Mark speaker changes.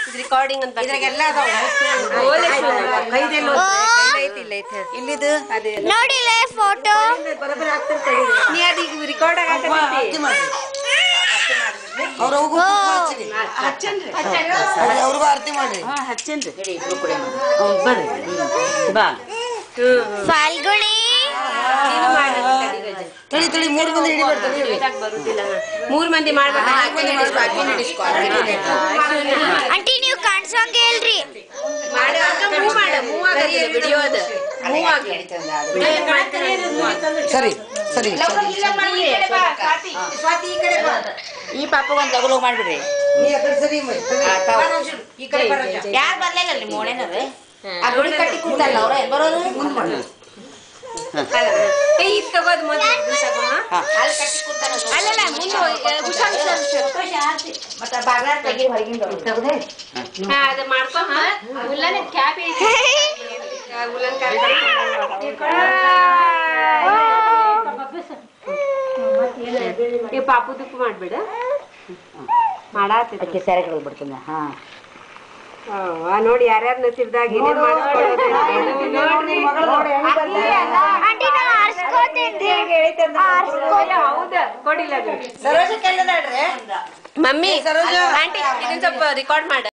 Speaker 1: Recording ಅಂತ
Speaker 2: ಇದ್ರಾಗೆಲ್ಲ ಅದಾವ ಕೈದೆಲ್ಲ ಇಲ್ಲಿದು
Speaker 3: ನೋಡಿಲ್ಲ ಫೋಟೋ
Speaker 1: ನೀ ಅದ ಈಗ ರೆಕಾರ್ಡ್ ಆಗತ್ತೆ
Speaker 2: ಅವ್ರ ಅವ್ರಿಗೂ ಅವ್ರಿಗೂ ಆರತಿ ಮಾಡ್ರಿ
Speaker 3: ಫಾಲ್ಗುಣಿ
Speaker 2: ತಳಿ ತಳಿ ಮೂರು ಮಂದಿ ಹಿಡಿಬಾರ್ದು
Speaker 1: ಬರುದಿಲ್ಲ ಮೂರ್ ಮಂದಿ ಮಾಡ್ಬೇಕು
Speaker 3: ಆಂಟಿ ನೀವು ಕಾಣ್ಸೋಂಗ ಹೇಳ್ರಿ
Speaker 1: ಮಾಡುವಾಗ ಮೂವ್ ಮಾಡ ಮೂವ್ ಆಗತ್ತೆ ವಿಡಿಯೋ ಅದ ಮೂವ್ ಆಗಿ
Speaker 2: ಸರಿ ಸರಿ
Speaker 4: ಈ ಪಾಪ ಒಂದ್ ಲಗು ಲಗು ಮಾಡ್ಬಿಡ್ರಿ
Speaker 2: ನೀ ಆ ಕಡೆ ಸರಿ ಮೈ. ಈ ಕಡೆ ಬರ
Speaker 4: ಯಾರ್ ಬರ್ಲಿಲ್ಲ ನಿಮ್ಮ ಓಣೆನದ ಆ ಗುಡಿ ಕಟ್ಟಿ ಕೂತಲ್ಲ ಅವ್ರ ಏನ್ ಬರೋದು
Speaker 2: ಮುಂದ್ ಮಾಡಿ
Speaker 1: ಏ ಇದ್ ತಗೋದ್ ಮೊದ್ಲು ಇದನ್ನ ತಗೋ, ಹಾ?
Speaker 4: ಅಲ್ಲಿ ಕಟ್ಟಿ ಕೂತಾರ
Speaker 1: ಅಲ್ಲಲ್ಲ ಮುಂದೆ ಹುಷಾರ್
Speaker 4: ಮತ್ತ ಬಾಗ್ಲಾರ ತೆಗಿ ಹೊರಗಿಂದ ತೆಗ್ದೆ
Speaker 1: ಹಾ ಅದ ಮಾಡ್ಕೊ ಹಾ ಉಲ್ಲನ್ ಕ್ಯಾಪ್ ಐತಿ ಉಲ್ಲನ್ ಈ ಪಾಪುದಕ್ಕೂ ಮಾಡ್ಬೇಡ ಮಾಡಾತಿದ್ದ
Speaker 4: ಅಕ್ಕಿ ಸೆರೆ ಕಡೆ ಬಿಡ್ತೀನಿ ಹಾ
Speaker 1: ನೋಡಿ ಯಾರ್ಯಾರು ನಸಿರ್ದಾಗ ಏನೇನ್ ಮಾಡಿಸ್ಕೊಳ್ಳೋದು
Speaker 3: ಆಂಟಿ ನಾ ಆರ್ಸ್ಕೋತೇನ್ರಿ
Speaker 1: ಹೌದ ಕೊಡಿಲ್ಲ ಅದು
Speaker 2: ಸರೋಜ ಕೆಲ್ಲದಾಡ್ರಿ
Speaker 1: ಮಮ್ಮಿ ಆಂಟಿ ಇದನ್ನ ಸ್ವಲ್ಪ ರೆಕಾರ್ಡ್ ಮಾಡ